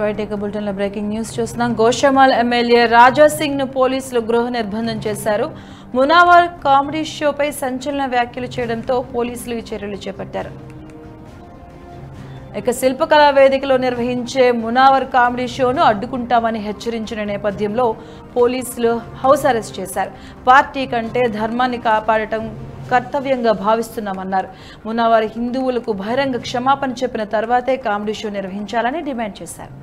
Right బులెటిన్లో breaking news చూస్తున్నాం గోషమాల్ MLA రాజా సింగ్ ను పోలీసులు గృహ నిర్బంధం చేశారు మునావర్ కామెడీ షోపై సంచలన వ్యాఖ్యలు చేయడంతో పోలీసులు ఈ చర్యలు చేపట్టారు ఇక శిల్పకళా వేదికలో నిర్వహించే మునావర్ కామెడీ షోను అడ్డుకుంటామని హెచ్చరించిన నేపథ్యంలో పోలీసులు హౌస్ అరెస్ట్ చేశారు పార్టీ కంటే ధర్మాన్ని కాపాడటం కర్తవ్యంగా భావిస్తున్నామన్నారు మునావారి హిందువులకు బహిరంగ క్షమాపణ చెప్పిన తర్వాతే కామెడీ షో నిర్వహించాలని డిమాండ్ చేశారు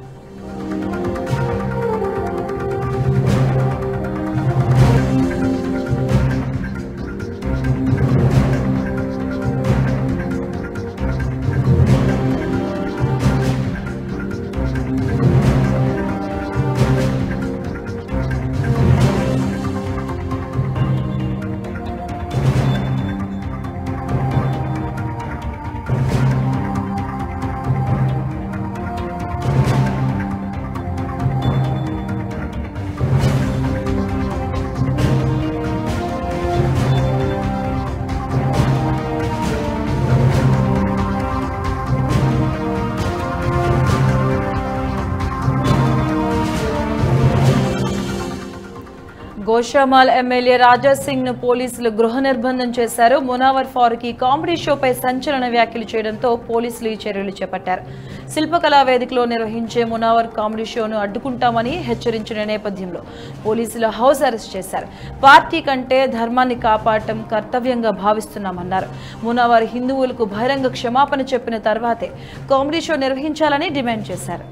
గోషామాల్ ఎమ్మెల్యే రాజా సింగ్ ను పోలీసులు గృహ నిర్బంధం చేశారు మునావర్ ఫారూక్ ఈ కామెడీ షోపై సంచలన వ్యాఖ్యలు చేయడంతో పోలీసులు ఈ చర్యలు చేపట్టారు శిల్పకళా వేదికలో నిర్వహించే మునావర్ కామెడీ షోను అడ్డుకుంటామని హెచ్చరించిన నేపథ్యంలో పోలీసులు హౌస్ అరెస్ట్ చేశారు పార్టీ కంటే ధర్మాన్ని కాపాడటం కర్తవ్యంగా భావిస్తున్నామన్నారు మునావర్ హిందువులకు బహిరంగ క్షమాపణ చెప్పిన తర్వాతే కామెడీ షో నిర్వహించాలని డిమాండ్ చేశారు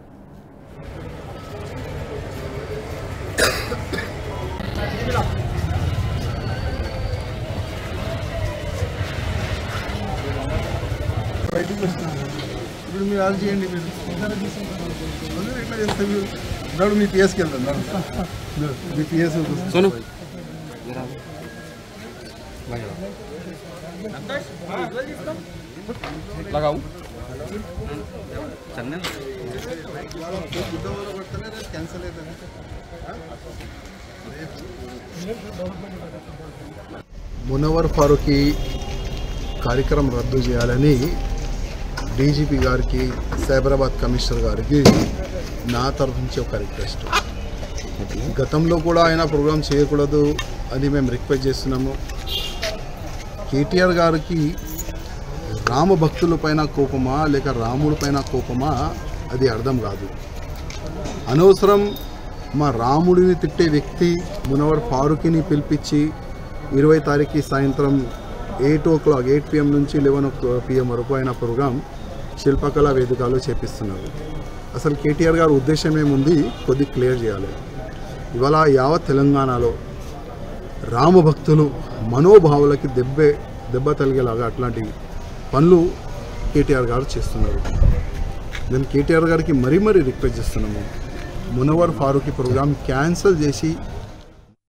బయటికి వస్తున్నాను ఇప్పుడు మీరు ఆల్ చేయండి మీరు అందరూ ఎట్లా చేస్తారు మీరు నడు మీ పిఎస్కి వెళ్దాం నడు. మీ పిఎస్ सोनू लगाऊ चलने క్యాన్సల్ అవుతుంది మునవర్ ఫారూఖీ కార్యక్రమం రద్దు చేయాలని డీజీపీ గారికి సైబరాబాద్ కమిషనర్ గారికి నా తరఫు నుంచి ఒక రిక్వెస్ట్ గతంలో కూడా ఆయన ప్రోగ్రామ్ చేయకూడదు అని మేము రిక్వెస్ట్ చేస్తున్నాము కేటీఆర్ గారికి రామ భక్తుల పైన కోపమా లేక రాముడి పైన కోపమా అది అర్థం కాదు అనవసరం మా రాముడిని తిట్టే వ్యక్తి మునవర్ ఫారూఖీని పిలిపించి ఇరవై తారీఖు సాయంత్రం eight o'clock eight PM నుంచి లెవెన్ ఓ పిఎం వరకు ఆయన ప్రోగ్రాం శిల్పకళా వేదికలో చేపిస్తున్నారు అసలు కేటీఆర్ గారి ఉద్దేశం ఏముంది కొద్ది క్లియర్ చేయాలి ఇవాళ యావత్ తెలంగాణలో రామభక్తులు మనోభావాలకి దెబ్బే దెబ్బ తగిలేలాగా అట్లాంటి పనులు కేటీఆర్ గారు చేస్తున్నారు మేము కేటీఆర్ గారికి మరీ మరీ రిక్వెస్ట్ చేస్తున్నాము మునవర్ ఫారూఖీ ప్రోగ్రామ్ క్యాన్సిల్ చేసి